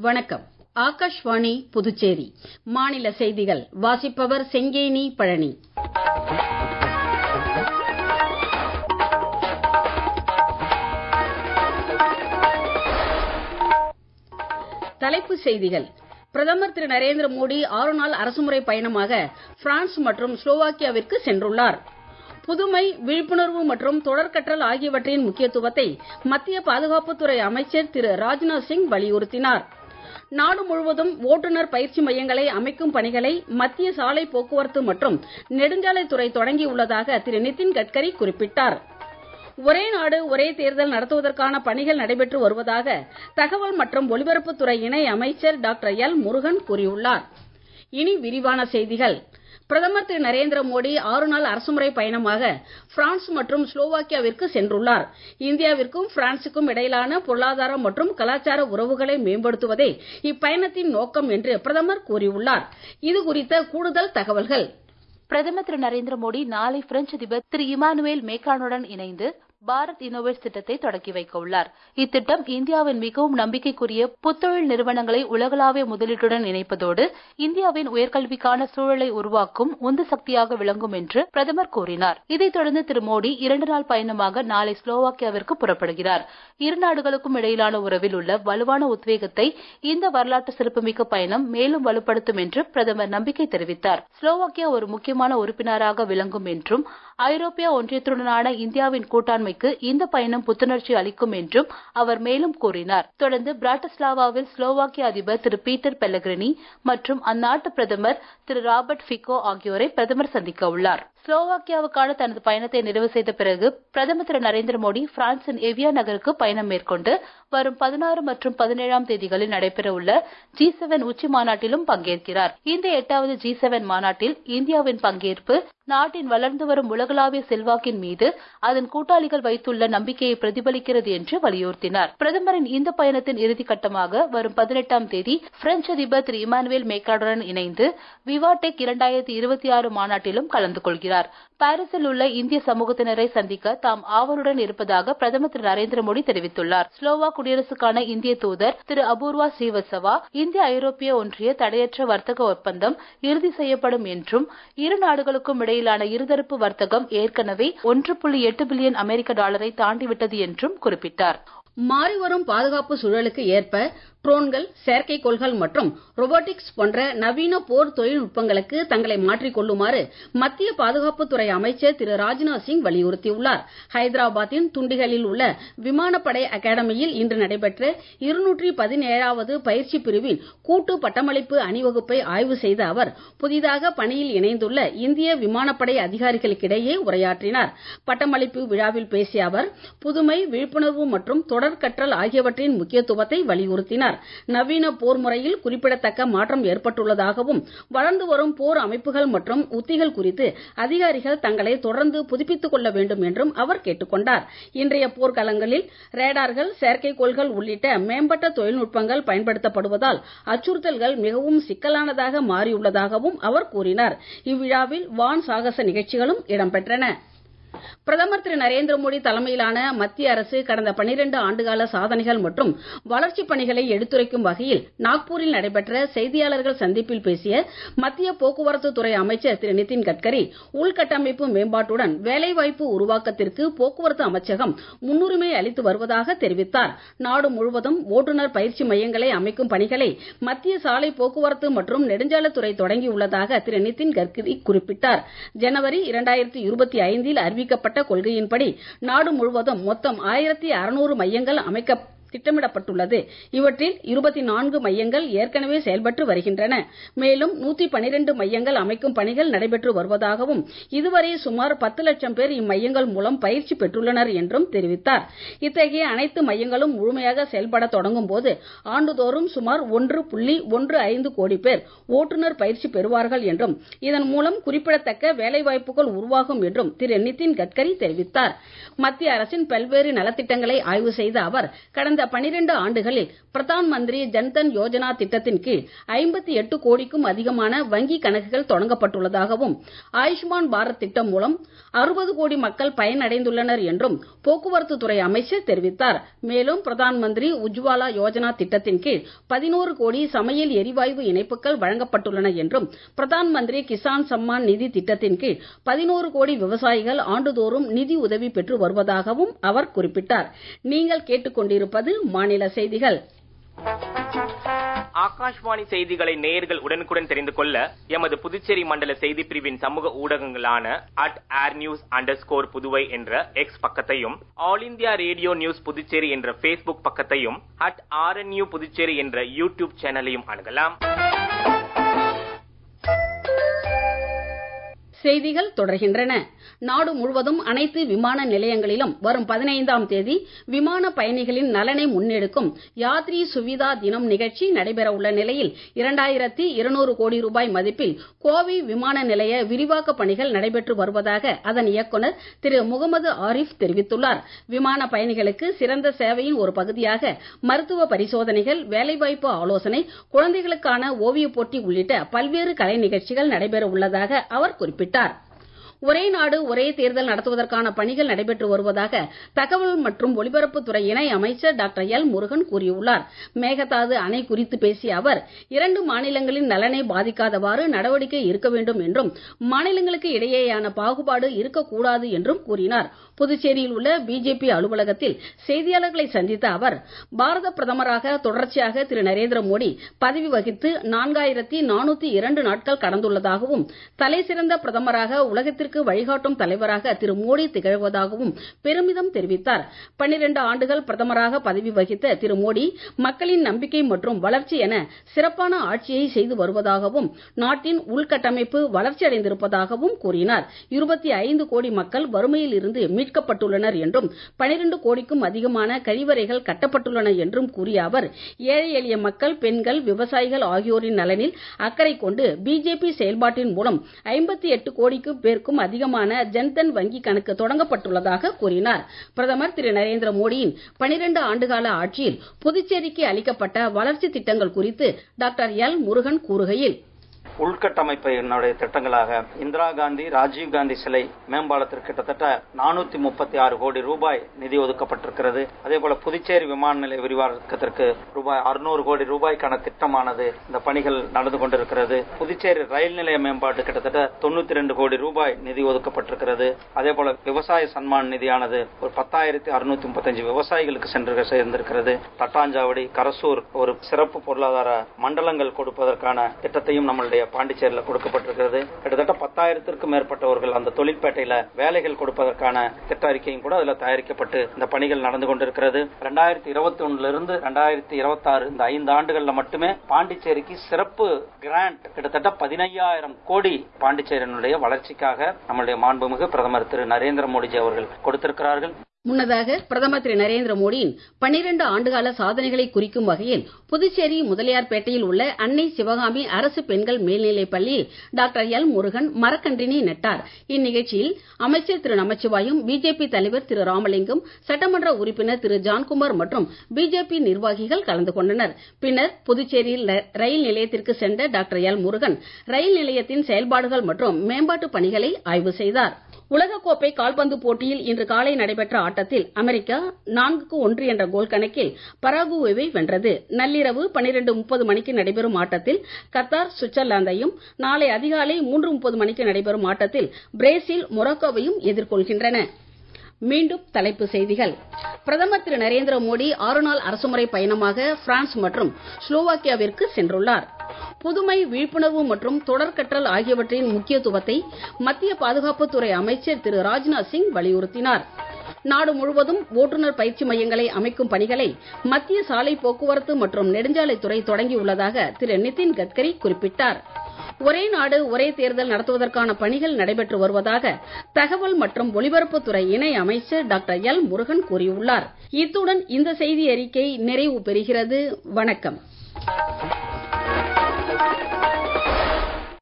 வணக்கம் ஆகாஷ்வாணி புதுச்சேரி மாநில செய்திகள் வாசிப்பவர் செங்கேனி பழனி தலைப்புச் செய்திகள் பிரதமர் திரு நரேந்திர மோடி ஆறு நாள் அரசுமுறை பயணமாக பிரான்ஸ் மற்றும் ஸ்லோவாக்கியாவிற்கு சென்றுள்ளார் புதுமை விழிப்புணர்வு மற்றும் தொடர்கற்றல் ஆகியவற்றின் முக்கியத்துவத்தை மத்திய பாதுகாப்புத்துறை அமைச்சர் திரு ராஜ்நாத் சிங் வலியுறுத்தினார் நாடு முழுவதும் ஓட்டுநர் பயிற்சி மையங்களை அமைக்கும் பணிகளை மத்திய சாலை போக்குவரத்து மற்றும் நெடுஞ்சாலைத்துறை தொடங்கியுள்ளதாக திரு நிதின் கட்கரி குறிப்பிட்டார் ஒரே நாடு ஒரே தேர்தல் நடத்துவதற்கான பணிகள் நடைபெற்று வருவதாக தகவல் மற்றும் ஒலிபரப்புத்துறை இணை அமைச்சர் டாக்டர் எல் முருகன் கூறியுள்ளார் இனி விரிவான செய்திகள் பிரதமர் திரு நரேந்திர மோடி ஆறு நாள் அரசுமுறை பயணமாக பிரான்ஸ் மற்றும் ஸ்லோவாக்கியாவிற்கு சென்றுள்ளார் இந்தியாவிற்கும் பிரான்சுக்கும் இடையிலான பொருளாதார மற்றும் கலாச்சார உறவுகளை மேம்படுத்துவதே இப்பயணத்தின் நோக்கம் என்று பிரதமர் கூறியுள்ளார் இது குறித்த கூடுதல் தகவல்கள் பிரதமர் திரு நரேந்திர மோடி நாளை பிரெஞ்சு அதிபர் திரு இமானுவேல் மேக்ரானுடன் இணைந்து பாரத் இன்னோவேட்ஸ் திட்டத்தை தொடக்கி வைக்க உள்ளார் இத்திட்டம் இந்தியாவின் மிகவும் நம்பிக்கைக்குரிய புத்தொழில் நிறுவனங்களை உலகளாவிய முதலீட்டுடன் இணைப்பதோடு இந்தியாவின் உயர்கல்விக்கான சூழலை உருவாக்கும் உந்து சக்தியாக விளங்கும் என்று பிரதமர் கூறினார் இதைத் தொடர்ந்து திரு மோடி இரண்டு நாள் பயணமாக நாளை ஸ்லோவாக்கியாவிற்கு புறப்படுகிறார் இரு நாடுகளுக்கும் இடையிலான உறவில் உள்ள வலுவான உத்வேகத்தை இந்த வரலாற்று சிறப்புமிக்க பயணம் மேலும் வலுப்படுத்தும் என்று பிரதமர் நம்பிக்கை தெரிவித்தார் ஸ்லோவாக்கியா ஒரு முக்கியமான உறுப்பினராக விளங்கும் என்றும் ஐரோப்பிய ஒன்றியத்துடனான இந்தியாவின் கூட்டாண்மைக்கு இந்த பயணம் புத்துணர்ச்சி அளிக்கும் என்றும் அவர் மேலும் கூறினார் தொடர்ந்து பிராட்டிஸ்லாவாவில் ஸ்லோவாக்கிய அதிபர் திரு பீட்டர் பெல்லகிரினி மற்றும் அந்நாட்டு பிரதமர் திரு ராபர்ட் ஃபிகோ ஆகியோரை பிரதமர் சந்திக்க உள்ளார் ஸ்லோவாக்கியாவுக்கான தனது பயணத்தை நிறைவு செய்த பிறகு பிரதமர் திரு நரேந்திர மோடி பிரான்சின் எவியா நகருக்கு பயணம் மேற்கொண்டு வரும் பதினாறு மற்றும் பதினேழாம் தேதிகளில் நடைபெறவுள்ள ஜி செவன் உச்சி மாநாட்டிலும் பங்கேற்கிறார் இந்த எட்டாவது ஜி செவன் மாநாட்டில் இந்தியாவின் பங்கேற்பு நாட்டின் வளர்ந்து வரும் உலகளாவிய செல்வாக்கின் மீது அதன் கூட்டாளிகள் வைத்துள்ள நம்பிக்கையை பிரதிபலிக்கிறது என்று வலியுறுத்தினார் பிரதமரின் இந்த பயணத்தின் இறுதிக்கட்டமாக வரும் பதினெட்டாம் தேதி பிரெஞ்சு அதிபர் திரு இமானுவேல் மேக்ரானுடன் இணைந்து விவாடெக் இரண்டாயிரத்தி இருபத்தி ஆறு மாநாட்டிலும் கலந்து கொள்கிறார் பாரிஸில் உள்ள இந்திய சமூகத்தினரை சந்திக்க தாம் ஆவலுடன் இருப்பதாக பிரதமர் திரு நரேந்திர மோடி தெரிவித்துள்ளார் ஸ்லோவா குடியரசுக்கான இந்திய தூதர் திரு அபூர்வா ஸ்ரீவத்சவா இந்திய ஐரோப்பிய ஒன்றிய தடையற்ற வர்த்தக ஒப்பந்தம் இறுதி செய்யப்படும் என்றும் இரு நாடுகளுக்கும் இடையிலான இருதரப்பு வர்த்தகம் ஏற்கனவே ஒன்று புள்ளி எட்டு பில்லியன் அமெரிக்க டாலரை தாண்டிவிட்டது என்றும் குறிப்பிட்டார் மாறிவரும் பாதுகாப்பு சூழலுக்கு ஏற்ப ட்ரோன்கள் செயற்கைக்கோள்கள் மற்றும் ரொபோட்டிக்ஸ் போன்ற நவீன போர் தொழில்நுட்பங்களுக்கு தங்களை மாற்றிக் கொள்ளுமாறு மத்திய பாதுகாப்புத்துறை அமைச்சர் திரு ராஜ்நாத் சிங் வலியுறுத்தியுள்ளார் ஹைதராபாத்தின் துண்டிகளில் உள்ள விமானப்படை அகாடமியில் இன்று நடைபெற்ற இருநூற்றி பதினேழாவது பயிற்சி பிரிவின் கூட்டு பட்டமளிப்பு அணிவகுப்பை ஆய்வு செய்த அவர் புதிதாக பணியில் இணைந்துள்ள இந்திய விமானப்படை அதிகாரிகளுக்கிடையே உரையாற்றினார் பட்டமளிப்பு விழாவில் பேசிய அவர் புதுமை விழிப்புணர்வு மற்றும் தொடர் கற்றல் ஆகியவற்றின் முக்கியத்துவத்தை வலியுறுத்தினார் நவீன போர் முறையில் குறிப்பிடத்தக்க மாற்றம் ஏற்பட்டுள்ளதாகவும் வளர்ந்து வரும் போர் அமைப்புகள் மற்றும் உத்திகள் குறித்து அதிகாரிகள் தங்களை தொடர்ந்து புதுப்பித்துக் கொள்ள வேண்டும் என்றும் அவர் கேட்டுக் கொண்டார் இன்றைய போர்க்களங்களில் ரேடார்கள் செயற்கைக்கோள்கள் உள்ளிட்ட மேம்பட்ட தொழில்நுட்பங்கள் பயன்படுத்தப்படுவதால் அச்சுறுத்தல்கள் மிகவும் சிக்கலானதாக மாறியுள்ளதாகவும் அவர் கூறினார் இவ்விழாவில் வான் சாகச நிகழ்ச்சிகளும் இடம்பெற்றன பிரதமர் திரு நரேந்திர மோடி தலைமையிலான மத்திய அரசு கடந்த பனிரெண்டு ஆண்டுகால சாதனைகள் மற்றும் வளர்ச்சிப் பணிகளை எடுத்துரைக்கும் வகையில் நாக்பூரில் நடைபெற்ற செய்தியாளர்கள் சந்திப்பில் பேசிய மத்திய போக்குவரத்து துறை அமைச்சர் திரு நிதின் கட்கரி உள்கட்டமைப்பு மேம்பாட்டுடன் வேலைவாய்ப்பு உருவாக்கத்திற்கு போக்குவரத்து அமைச்சகம் முன்னுரிமை அளித்து வருவதாக தெரிவித்தார் நாடு முழுவதும் ஓட்டுநர் பயிற்சி மையங்களை அமைக்கும் பணிகளை மத்திய சாலை போக்குவரத்து மற்றும் நெடுஞ்சாலைத்துறை தொடங்கியுள்ளதாக திரு நிதின் கட்கரி குறிப்பிட்டார் ஜனவரி இரண்டாயிரத்தி இருபத்தி ஐந்தில் அறிவிக்கப்பட்ட கொள்கையின்படி நாடு முழுவதும் மொத்தம் ஆயிரத்தி அறுநூறு மையங்கள் அமைக்க திட்டமிடப்பட்டுள்ளது இவற்றில் இருபத்தி நான்கு மையங்கள் ஏற்கனவே செயல்பட்டு வருகின்றன மேலும் நூத்தி பனிரெண்டு மையங்கள் அமைக்கும் பணிகள் நடைபெற்று வருவதாகவும் இதுவரை சுமார் பத்து லட்சம் பேர் இம்மையங்கள் மூலம் பயிற்சி பெற்றுள்ளனர் என்றும் தெரிவித்தார் இத்தகைய அனைத்து மையங்களும் முழுமையாக செயல்பட தொடங்கும் போது ஆண்டுதோறும் சுமார் ஒன்று புள்ளி ஒன்று ஐந்து கோடி பேர் ஓட்டுநர் பயிற்சி பெறுவார்கள் என்றும் இதன் மூலம் குறிப்பிடத்தக்க வேலைவாய்ப்புகள் உருவாகும் என்றும் திரு நிதின் கட்கரி தெரிவித்தார் மத்திய அரசின் பல்வேறு நலத்திட்டங்களை ஆய்வு செய்த அவர் கடந்த கடந்த 12 ஆண்டுகளில் பிரதான் மந்திரி ஜன்தன் யோஜனா திட்டத்தின் கீழ் 58 கோடிக்கும் அதிகமான வங்கி கணக்குகள் தொடங்கப்பட்டுள்ளதாகவும் ஆயுஷ்மான் பாரத் திட்டம் மூலம் 60 கோடி மக்கள் பயனடைந்துள்ளனர் என்றும் போக்குவரத்து துறை அமைச்சர் தெரிவித்தார் மேலும் பிரதான் மந்திரி உஜ்வாலா யோஜனா திட்டத்தின் கீழ் 11 கோடி சமையல் எரிவாயு இணைப்புகள் வழங்கப்பட்டுள்ளன என்றும் பிரதான் மந்திரி கிசான் சம்மான் நிதி திட்டத்தின் கீழ் 11 கோடி விவசாயிகள் ஆண்டுதோறும் நிதி உதவி பெற்று வருவதாகவும் அவர் குறிப்பிட்டார் நீங்கள் கேட்டுக்கொண்டிருப்பது மாநில செய்திகள் ஆகாஷ்வாணி செய்திகளை நேயர்கள் உடனுக்குடன் தெரிந்து கொள்ள எமது புதுச்சேரி மண்டல செய்தி பிரிவின் சமூக ஊடகங்களான at air news under Puduvai என்ற எக்ஸ் பக்கத்தையும் all India radio news Puducherry என்ற பேஸ்புக் பக்கத்தையும் அட் ஆர்என்யூ புதுச்சேரி என்ற யூடியூப் சேனலையும் அணுகலாம் செய்திகள் தொடர்கின்றன நாடு முழுவதும் அனைத்து விமான நிலையங்களிலும் வரும் பதினைந்தாம் தேதி விமான பயணிகளின் நலனை முன்னெடுக்கும் யாத்ரி சுவிதா தினம் நிகழ்ச்சி நடைபெற உள்ள நிலையில் இரண்டாயிரத்தி இருநூறு கோடி ரூபாய் மதிப்பில் கோவை விமான நிலைய விரிவாக்க பணிகள் நடைபெற்று வருவதாக அதன் இயக்குநர் திரு முகமது ஆரிஃப் தெரிவித்துள்ளார் விமான பயணிகளுக்கு சிறந்த சேவையின் ஒரு பகுதியாக மருத்துவ பரிசோதனைகள் வேலைவாய்ப்பு ஆலோசனை குழந்தைகளுக்கான ஓவியப் போட்டி உள்ளிட்ட பல்வேறு கலை நிகழ்ச்சிகள் நடைபெற உள்ளதாக அவர் குறிப்பிட்டார் ஒரே நாடு ஒரே தேர்தல் நடத்துவதற்கான பணிகள் நடைபெற்று வருவதாக தகவல் மற்றும் ஒலிபரப்புத்துறை இணை அமைச்சர் டாக்டர் எல் முருகன் கூறியுள்ளார் மேகதாது அணை குறித்து பேசிய அவர் இரண்டு மாநிலங்களின் நலனை பாதிக்காதவாறு நடவடிக்கை இருக்க வேண்டும் என்றும் மாநிலங்களுக்கு இடையேயான பாகுபாடு இருக்கக்கூடாது என்றும் கூறினார் புதுச்சேரியில் உள்ள பிஜேபி அலுவலகத்தில் செய்தியாளர்களை சந்தித்த அவர் பாரத பிரதமராக தொடர்ச்சியாக திரு நரேந்திர மோடி பதவி வகித்து நான்காயிரத்தி நானூத்தி இரண்டு நாட்கள் கடந்துள்ளதாகவும் தலைசிறந்த பிரதமராக உலகத்திற்கு வழிகாட்டும் தலைவராக திரு மோடி திகழ்வதாகவும் பெருமிதம் தெரிவித்தார் பன்னிரண்டு ஆண்டுகள் பிரதமராக பதவி வகித்த திரு மோடி மக்களின் நம்பிக்கை மற்றும் வளர்ச்சி என சிறப்பான ஆட்சியை செய்து வருவதாகவும் நாட்டின் உள்கட்டமைப்பு வளர்ச்சியடைந்திருப்பதாகவும் கூறினார் இருபத்தி ஐந்து கோடி மக்கள் வறுமையில் இருந்து மீட்கப்பட்டுள்ளனர் என்றும் பனிரெண்டு கோடிக்கும் அதிகமான கழிவறைகள் கட்டப்பட்டுள்ளன என்றும் கூறிய அவர் ஏழை எளிய மக்கள் பெண்கள் விவசாயிகள் ஆகியோரின் நலனில் அக்கறை கொண்டு பிஜேபி செயல்பாட்டின் மூலம் ஐம்பத்தி எட்டு கோடிக்கு பேருக்கும் அதிகமான ஜன்தன் வங்கி கணக்கு தொடங்கப்பட்டுள்ளதாக கூறினார் பிரதமர் திரு நரேந்திர மோடியின் பனிரெண்டு ஆண்டுகால ஆட்சியில் புதுச்சேரிக்கு அளிக்கப்பட்ட வளர்ச்சி திட்டங்கள் குறித்து டாக்டர் எல் முருகன் கூறுகையில் உள்கட்டமைப்பினுடைய திட்டங்களாக இந்திரா காந்தி ராஜீவ் காந்தி சிலை மேம்பாலத்திற்கு கிட்டத்தட்ட நானூத்தி முப்பத்தி ஆறு கோடி ரூபாய் நிதி ஒதுக்கப்பட்டிருக்கிறது அதே போல புதுச்சேரி விமான நிலைய விரிவாக்கத்திற்கு ரூபாய் அறுநூறு கோடி ரூபாய்க்கான திட்டமானது இந்த பணிகள் நடந்து கொண்டிருக்கிறது புதுச்சேரி ரயில் நிலைய மேம்பாட்டு கிட்டத்தட்ட தொண்ணூத்தி ரெண்டு கோடி ரூபாய் நிதி ஒதுக்கப்பட்டிருக்கிறது அதே போல விவசாய சன்மான் நிதியானது ஒரு பத்தாயிரத்தி அறுநூத்தி முப்பத்தஞ்சு விவசாயிகளுக்கு சென்று சேர்ந்திருக்கிறது தட்டாஞ்சாவடி கரசூர் ஒரு சிறப்பு பொருளாதார மண்டலங்கள் கொடுப்பதற்கான திட்டத்தையும் நம்மளுடைய பாண்டிச்சேரியில் கொடுக்கப்பட்டிருக்கிறது கிட்டத்தட்ட பத்தாயிரத்திற்கும் மேற்பட்டவர்கள் அந்த தொழிற்பேட்டையில வேலைகள் கொடுப்பதற்கான திட்ட அறிக்கையும் கூட அதுல தயாரிக்கப்பட்டு இந்த பணிகள் நடந்து கொண்டிருக்கிறது ரெண்டாயிரத்தி இருபத்தி ஒண்ணுல இருந்து ரெண்டாயிரத்தி இருபத்தி ஆறு இந்த ஐந்து ஆண்டுகள்ல மட்டுமே பாண்டிச்சேரிக்கு சிறப்பு கிராண்ட் கிட்டத்தட்ட பதினையாயிரம் கோடி பாண்டிச்சேரியினுடைய வளர்ச்சிக்காக நம்முடைய மாண்புமிகு பிரதமர் திரு நரேந்திர மோடிஜி அவர்கள் கொடுத்திருக்கிறார்கள் முன்னதாக பிரதமர் திரு நரேந்திர மோடியின் பன்னிரண்டு ஆண்டுகால சாதனைகளை குறிக்கும் வகையில் புதுச்சேரி முதலியார்பேட்டையில் உள்ள அன்னை சிவகாமி அரசு பெண்கள் மேல்நிலைப் பள்ளியில் டாக்டர் எல் முருகன் மரக்கன்றினை நட்டார் இந்நிகழ்ச்சியில் அமைச்சர் திரு நமச்சிவாயம் பிஜேபி தலைவர் திரு ராமலிங்கம் சட்டமன்ற உறுப்பினர் திரு ஜான்குமார் மற்றும் பிஜேபி நிர்வாகிகள் கலந்து கொண்டனர் பின்னர் புதுச்சேரியில் ரயில் நிலையத்திற்கு சென்ற டாக்டர் எல் முருகன் ரயில் நிலையத்தின் செயல்பாடுகள் மற்றும் மேம்பாட்டு பணிகளை ஆய்வு செய்தார் உலகக்கோப்பை கால்பந்து போட்டியில் இன்று காலை நடைபெற்ற ஆட்டத்தில் அமெரிக்கா நான்குக்கு ஒன்று என்ற கோல் கணக்கில் பராகுவேவை வென்றது நள்ளிரவு பனிரெண்டு முப்பது மணிக்கு நடைபெறும் ஆட்டத்தில் கத்தார் சுவிட்சர்லாந்தையும் நாளை அதிகாலை மூன்று முப்பது மணிக்கு நடைபெறும் ஆட்டத்தில் பிரேசில் மொரோக்கோவையும் எதிர்கொள்கின்றன மீண்டும் தலைப்புச் செய்திகள் பிரதமர் திரு நரேந்திர மோடி ஆறு நாள் அரசுமுறை பயணமாக பிரான்ஸ் மற்றும் ஸ்லோவாக்கியாவிற்கு சென்றுள்ளார் புதுமை விழிப்புணர்வு மற்றும் தொடர்கற்றல் ஆகியவற்றின் முக்கியத்துவத்தை மத்திய பாதுகாப்புத்துறை அமைச்சர் திரு ராஜ்நாத் சிங் வலியுறுத்தினார் நாடு முழுவதும் ஓட்டுநர் பயிற்சி மையங்களை அமைக்கும் பணிகளை மத்திய சாலை போக்குவரத்து மற்றும் நெடுஞ்சாலைத்துறை தொடங்கியுள்ளதாக திரு நிதின் கட்கரி குறிப்பிட்டார் ஒரே நாடு ஒரே தேர்தல் நடத்துவதற்கான பணிகள் நடைபெற்று வருவதாக தகவல் மற்றும் ஒலிபரப்புத்துறை இணை அமைச்சர் டாக்டர் எல் முருகன் கூறியுள்ளார் இத்துடன் இந்த செய்தி அறிக்கை நிறைவு பெறுகிறது வணக்கம்